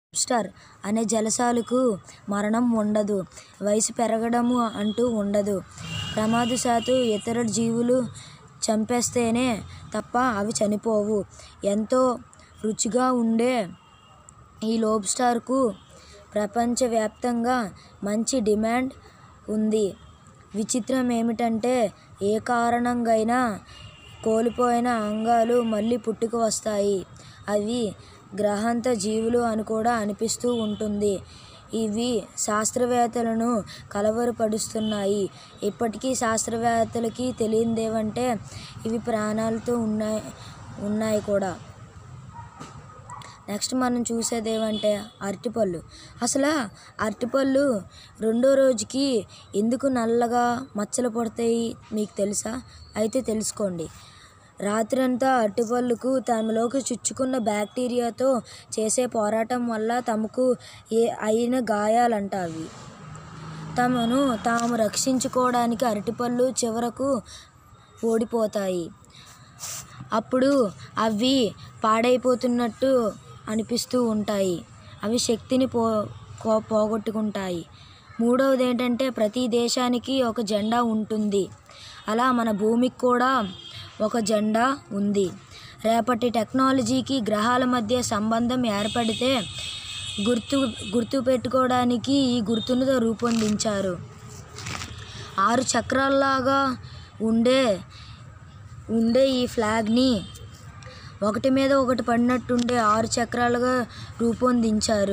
lobster అనే జలసాలకు మరణం ఉండదు వయసు పెరగడము అంటూ ఉండదు ప్రమాదవశాత్తు ఇతర జీవులు చంపేస్తేనే తప్ప అవి చనిపోవు ఎంతో రుచిగా ఉండే ఈ లోబ్స్టర్కు ప్రపంచవ్యాప్తంగా మంచి డిమాండ్ ఉంది విచిత్రం ఏమిటంటే ఏ కారణంగానైనా కోల్పోయిన అంగాలు మళ్ళీ పుట్టుకు వస్తాయి అవి గ్రహాంతర జీవులు అని కూడా అనిపిస్తూ ఉంటుంది ఇవి శాస్త్రవేత్తలను కలవరపరుస్తున్నాయి ఇప్పటికీ శాస్త్రవేత్తలకి తెలియనిదేమంటే ఇవి ప్రాణాలతో ఉన్నాయి ఉన్నాయి కూడా నెక్స్ట్ మనం చూసేది ఏమంటే అరటిపళ్ళు అసలు అరటిపళ్ళు రెండో రోజుకి ఎందుకు నల్లగా మచ్చలు పడతాయి మీకు తెలుసా అయితే తెలుసుకోండి రాత్రంతా అరటిపళ్ళకు తమలోకి చుచ్చుకున్న బ్యాక్టీరియాతో చేసే పోరాటం వల్ల తమకు ఏ అయిన గాయాలంట అవి తమను తాము రక్షించుకోవడానికి అరటిపళ్ళు చివరకు ఓడిపోతాయి అప్పుడు అవి పాడైపోతున్నట్టు అనిపిస్తూ ఉంటాయి అవి శక్తిని పో కో- పోగొట్టుకుంటాయి మూడవది ఏంటంటే ప్రతి దేశానికి ఒక జెండా ఉంటుంది అలా మన భూమికి కూడా ఒక జెండా ఉంది రేపటి టెక్నాలజీకి గ్రహాల మధ్య సంబంధం ఏర్పడితే గుర్తు గుర్తు పెట్టుకోవడానికి ఈ గుర్తును రూపొందించారు ఆరు చక్రాల్లాగా ఉండే ఉండే ఈ ఫ్లాగ్ని ఒకటి మీద ఒకటి పడినట్టుండే ఆరు చక్రాలుగా రూపొందించారు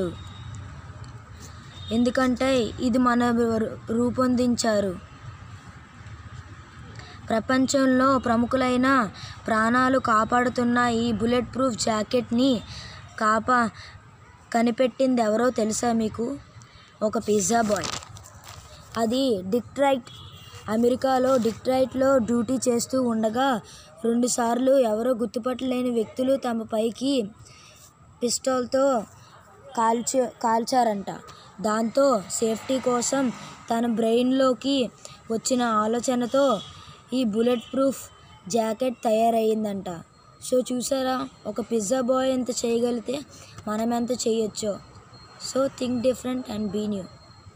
ఎందుకంటే ఇది మన రూ- రూపొందించారు ప్రపంచంలో ప్రముఖులైన ప్రాణాలు కాపాడుతున్న ఈ బుల్లెట్ ప్రూఫ్ జాకెట్ని కాపా కనిపెట్టింది ఎవరో తెలుసా మీకు ఒక పిజ్జా బాయ్ అది డిట్రాయిట్ అమెరికాలో డిట్రాయిట్లో డ్యూటీ చేస్తూ ఉండగా రెండుసార్లు ఎవరో గుర్తుపట్టలేని వ్యక్తులు తమ పైకి పిస్టల్తో కాల్చి కాల్చారంట దాంతో సేఫ్టీ కోసం తన బ్రెయిన్లోకి వచ్చిన ఆలోచనతో ఈ బుల్లెట్ ప్రూఫ్ జాకెట్ తయారయ్యిందంట సో చూసారా ఒక పిజ్జా బాయ్ ఎంత చేయగలిగితే మనం ఎంత చేయొచ్చో so think different and be new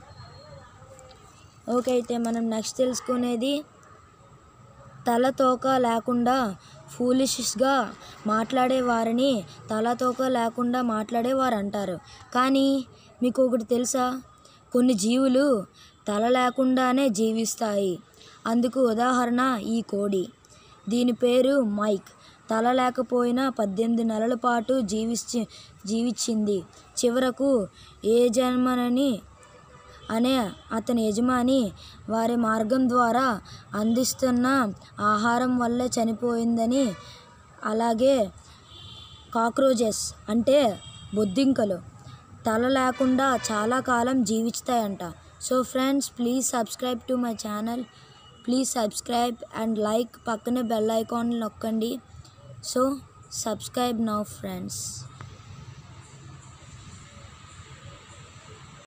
okay అయితే మనం నెక్స్ట్ తెలుసుకునేది తల తోక లేకుండా ఫూలిష్గా మాట్లాడే వారిని తల తోక లేకుండా మాట్లాడేవారు అంటారు కానీ మీకు ఒకటి తెలుసా కొన్ని జీవులు తల లేకుండానే జీవిస్తాయి అందుకు ఉదాహరణ ఈ కోడి దీని పేరు మైక్ తల లేకపోయినా పద్దెనిమిది నెలల పాటు జీవించి జీవించింది చివరకు ఏ జన్మనని అనే అతని యజమాని వారి మార్గం ద్వారా అందిస్తున్న ఆహారం వల్లే చనిపోయిందని అలాగే కాక్రోచెస్ అంటే బొద్దింకలు తల లేకుండా చాలా కాలం జీవిస్తాయంట so friends please subscribe to my channel please subscribe and like పక్కనే బెల్ ఐకాన్ నొక్కండి సో సబ్స్క్రైబ్ నౌ ఫ్రెండ్స్